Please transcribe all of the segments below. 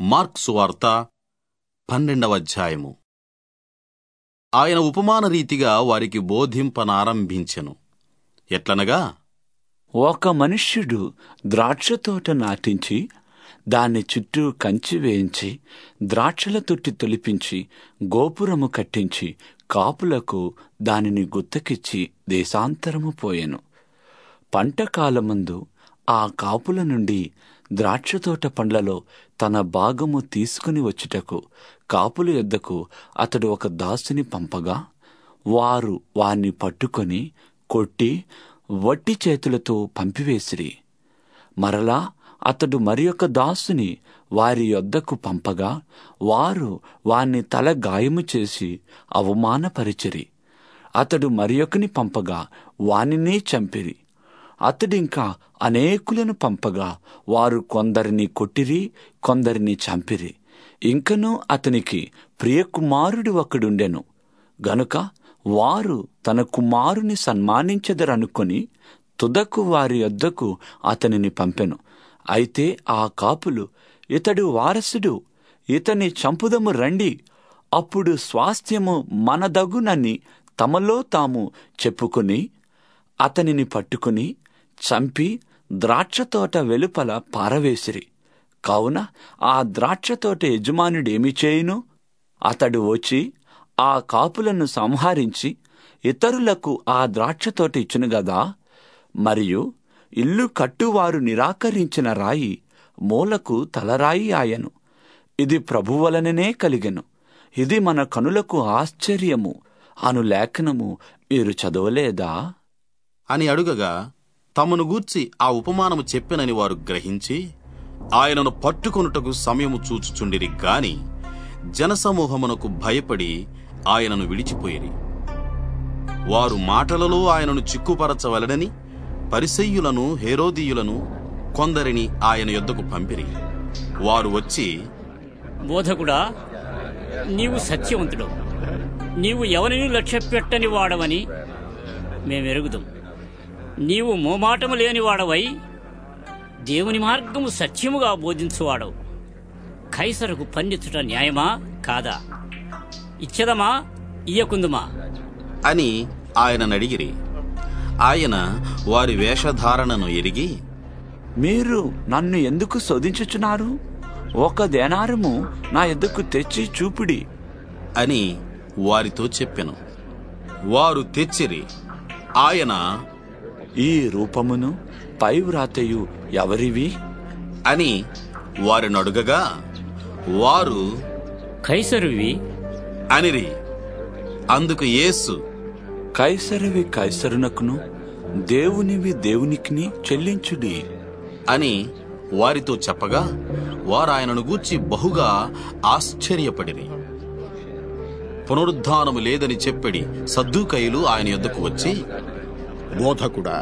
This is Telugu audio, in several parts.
మార్క్సు వార్త పన్నెండవ అధ్యాయము ఆయన ఉపమాన రీతిగా వారికి బోధింపనారంభించెను ఎట్లనగా ఒక మనుష్యుడు ద్రాక్ష తోట నాటించి దాని చుట్టూ కంచి వేయించి ద్రాక్షల తొట్టి తొలిపించి గోపురము కట్టించి కాపులకు దానిని గుత్తకిచ్చి దేశాంతరము పోయెను పంట కాలమందు ఆ కాపుల నుండి ద్రాక్ష తోట పండ్లలో తన భాగము తీసుకుని వచ్చుటకు కాపుల యొద్దకు అతడు ఒక దాసుని పంపగా వారు వాణ్ణి పట్టుకొని కొట్టి వట్టి చేతులతో పంపివేసిరి మరలా అతడు మరి ఒక దాసుని వారి యొద్దకు పంపగా వారు వాణ్ణి తల గాయము చేసి అవమానపరిచిరి అతడు మరి ఒకని పంపగా వానినే చంపిరి అతడింకా అనేకులను పంపగా వారు కొందరిని కొట్టిరి కొందరిని చంపిరి ఇంకనూ అతనికి ప్రియకుమారుడు ఒకడుండెను గనుక వారు తన కుమారుని సన్మానించదరనుకొని తుదకు వారి యొద్దకు అతనిని పంపెను అయితే ఆ కాపులు ఇతడు వారసుడు ఇతని చంపుదము రండి అప్పుడు స్వాస్థ్యము మనదగునని తమలో తాము చెప్పుకుని అతనిని పట్టుకుని చంపి ద్రాక్షతోట వెలుపల పారవేసిరి కావున ఆ ద్రాక్షతోట యజమానుడేమి చేయును అతడు వచ్చి ఆ కాపులను సంహరించి ఇతరులకు ఆ ద్రాక్షతోట ఇచ్చును గదా మరియు ఇల్లు కట్టువారు నిరాకరించిన రాయి మూలకు తలరాయి ఆయను ఇది ప్రభువలననే కలిగెను ఇది మన కనులకు ఆశ్చర్యము అను లేఖనము మీరు చదవలేదా అని అడుగగా తమను గూర్చి ఆ ఉపమానము చెప్పెనని వారు గ్రహించి ఆయనను పట్టుకొనుటకు సమయము చూచుచుండిరి గాని జనసమూహమునకు భయపడి ఆయనను విడిచిపోయిరి వారు మాటలలో ఆయనను చిక్కుపరచవలనని పరిసయ్యులను హేరోదీయులను కొందరిని ఆయన యొద్దకు పంపిరి వారు వచ్చి బోధకుడా నీవు సత్యవంతుడు నీవు ఎవరిని లక్ష్య పెట్టని వాడవని మేమెరుగుదాం నీవు మోమాటము లేని వాడవై దేవుని మార్గము సత్యముగా బోధించువాడవు కైసరుకు పన్నిచ్చుట న్యాయమా కాదా ఇచ్చదమా ఇయ్యకుందుమా అని ఆయననడిగిరి ఆయన వారి వేషధారణను ఎరిగి మీరు నన్ను ఎందుకు శోధించుచున్నారు ఒక దేనారము నా ఎద్దుకు తెచ్చి చూపిడి అని వారితో చెప్పెను వారు తెచ్చిరి ఆయన ఈ రూపమును పై వ్రాతయు ఎవరివి అని వారిని అడుగగా వారు కైసరువి అనిరి అందుకు యేసు కైసరివి కైసరునకును దేవునివి దేవునికిని చెల్లించుడి అని వారితో చెప్పగా వారు ఆయనను గూర్చి బహుగా ఆశ్చర్యపడిరి పునరుద్ధానము లేదని చెప్పడి సద్దుకైలు ఆయన యొద్దకు వచ్చి బోధకుడా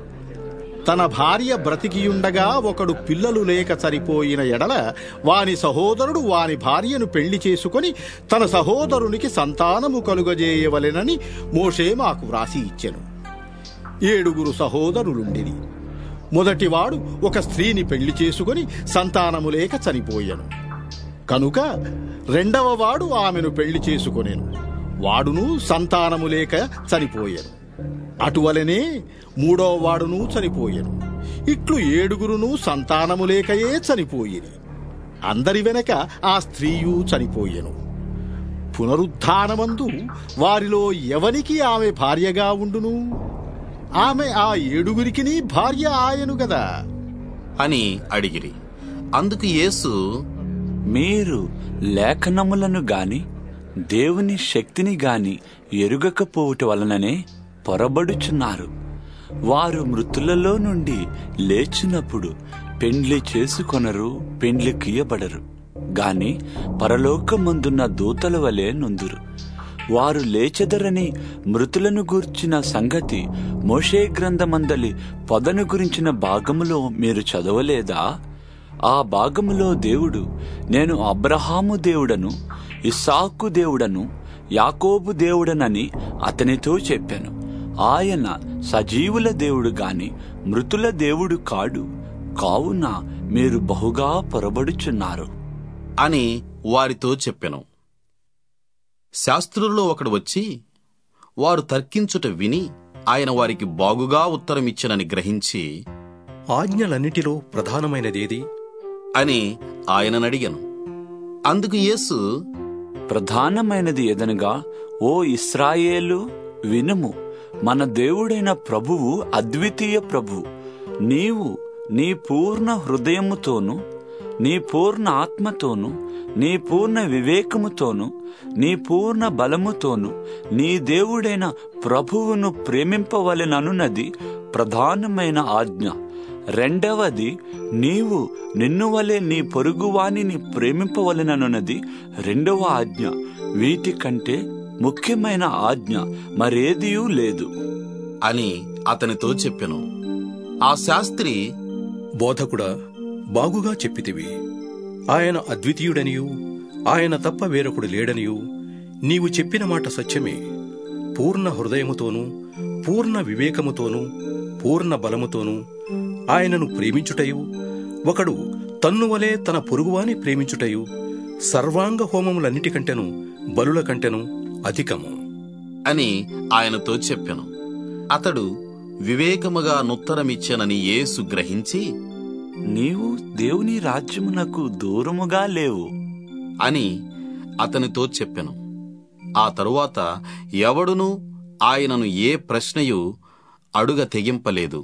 తన భార్య బ్రతికియుండగా ఒకడు పిల్లలు లేక చనిపోయిన ఎడల వాని సహోదరుడు వాని భార్యను పెళ్లి చేసుకొని తన సహోదరునికి సంతానము కలుగజేయవలెనని మోషే మాకు వ్రాసి ఇచ్చెను ఏడుగురు సహోదరులుండిరి మొదటివాడు ఒక స్త్రీని పెళ్లి చేసుకొని సంతానము లేక చనిపోయాను కనుక రెండవ వాడు ఆమెను పెళ్లి చేసుకొనెను వాడును సంతానము లేక చనిపోయాను అటువలనే మూడవ వాడును చనిపోయెను ఇట్లు ఏడుగురును సంతానము లేకయే చనిపోయిరి అందరి వెనక ఆ స్త్రీయు చనిపోయెను పునరుద్ధానమందు వారిలో ఎవనికి ఆమె భార్యగా ఉండును ఆమె ఆ ఏడుగురికిని భార్య ఆయను గదా అని అడిగిరి అందుకు యేసు మీరు లేఖనములను గాని దేవుని శక్తిని గాని ఎరుగకపోవుట వలననే పొరబడుచున్నారు వారు మృతులలో నుండి లేచినప్పుడు పెండ్లి చేసుకొనరు పెండ్లి కీయబడరు గాని పరలోకమందున్న దూతల వలె నొందురు వారు లేచెదరని మృతులను గూర్చిన సంగతి మోషే గ్రంథమందలి పొదను గురించిన భాగములో మీరు చదవలేదా ఆ భాగములో దేవుడు నేను అబ్రహాము దేవుడను ఇస్సాకు దేవుడను యాకోబు దేవుడనని అతనితో చెప్పాను ఆయన సజీవుల దేవుడు గాని మృతుల దేవుడు కాడు కావున మీరు బహుగా పొరబడుచున్నారు అని వారితో చెప్పెను శాస్త్రుల్లో ఒకడు వచ్చి వారు తర్కించుట విని ఆయన వారికి బాగుగా ఉత్తరమిచ్చినని గ్రహించి ఆజ్ఞలన్నిటిలో ప్రధానమైనదేది అని ఆయననడిగను అందుకు యేసు ప్రధానమైనది ఏదనగా ఓ ఇస్రాయేలు వినుము మన దేవుడైన ప్రభువు అద్వితీయ ప్రభువు నీవు నీ పూర్ణ హృదయముతోను నీ పూర్ణ ఆత్మతోను నీ పూర్ణ వివేకముతోను నీ పూర్ణ బలముతోను నీ దేవుడైన ప్రభువును ప్రేమింపవలెననున్నది ప్రధానమైన ఆజ్ఞ రెండవది నీవు నిన్ను వలె నీ పొరుగువానిని ప్రేమింపవలెననున్నది రెండవ ఆజ్ఞ వీటికంటే ముఖ్యమైన ఆజ్ఞ మరేదియూ లేదు అని అతనితో చెప్పెను ఆ శాస్త్రి బోధకుడా బాగుగా చెప్పితివి ఆయన అద్వితీయుడనియు ఆయన తప్ప వేరొకడు లేడనియు నీవు చెప్పిన మాట సత్యమే పూర్ణ హృదయముతోనూ పూర్ణ వివేకముతోనూ పూర్ణ బలముతోనూ ఆయనను ప్రేమించుటయు ఒకడు తన్నువలే తన పొరుగువాని ప్రేమించుటయు సర్వాంగ హోమములన్నిటికంటెను బలుల కంటెను అధికము అని ఆయనతో చెప్పెను అతడు వివేకముగా నుత్తరమిచ్చెనని యేసు గ్రహించి నీవు దేవుని రాజ్యమునకు దూరముగా లేవు అని అతనితో చెప్పెను ఆ తరువాత ఎవడునూ ఆయనను ఏ ప్రశ్నయు అడుగ తెగింపలేదు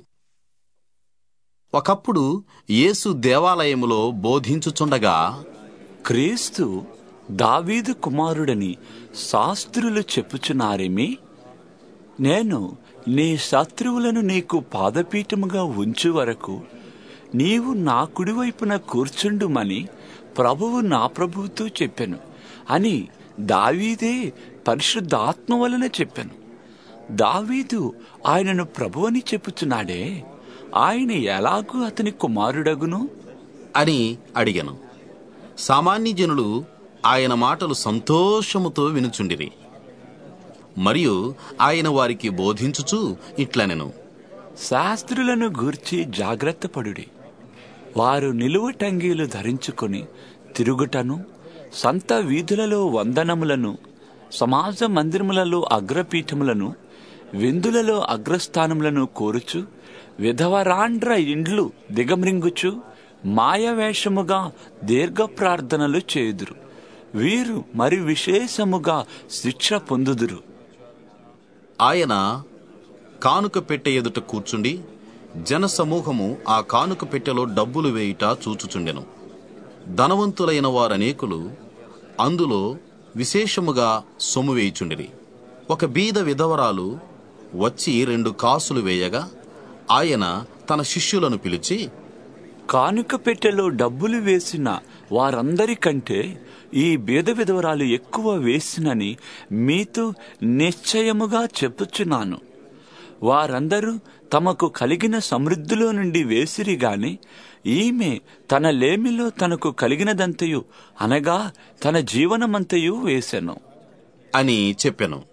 ఒకప్పుడు యేసు దేవాలయములో బోధించుచుండగా క్రీస్తు దావీదు కుమారుడని శాస్త్రులు చెప్పుచున్నారేమి నేను నీ శత్రువులను నీకు పాదపీఠముగా ఉంచు వరకు నీవు నా కుడివైపున కూర్చుండుమని ప్రభువు నా ప్రభువుతో చెప్పాను అని దావీదే పరిశుద్ధాత్మ వలన చెప్పాను దావీదు ఆయనను ప్రభు అని చెప్పుచున్నాడే ఆయన ఎలాగూ అతని కుమారుడగును అని అడిగను సామాన్య జనులు ఆయన మాటలు సంతోషముతో వినుచుండిరి మరియు ఆయన వారికి బోధించుచు ఇట్లనెను శాస్త్రులను గూర్చి జాగ్రత్త పడుడి వారు నిలువటంగీలు ధరించుకొని తిరుగుటను సంత వీధులలో వందనములను సమాజ మందిరములలో అగ్రపీఠములను విందులలో అగ్రస్థానములను కోరుచు విధవరాండ్ర ఇండ్లు దిగమ్రింగుచు మాయవేషముగా దీర్ఘ ప్రార్థనలు చేయుదురు వీరు మరి విశేషముగా శిక్ష పొందుదురు ఆయన కానుక పెట్టె ఎదుట కూర్చుండి జనసమూహము ఆ కానుక పెట్టెలో డబ్బులు వేయుట చూచుచుండెను ధనవంతులైన వారనేకులు అందులో విశేషముగా సొమ్ము వేయుచుండిరి ఒక బీద విధవరాలు వచ్చి రెండు కాసులు వేయగా ఆయన తన శిష్యులను పిలిచి కానుక పెట్టెలో డబ్బులు వేసిన వారందరికంటే ఈ బీద విధవరాలు ఎక్కువ వేసినని మీతో నిశ్చయముగా చెప్పుచున్నాను వారందరూ తమకు కలిగిన సమృద్ధిలో నుండి వేసిరి గాని ఈమె తన లేమిలో తనకు కలిగినదంతయు అనగా తన జీవనమంతయు వేసెను అని చెప్పెను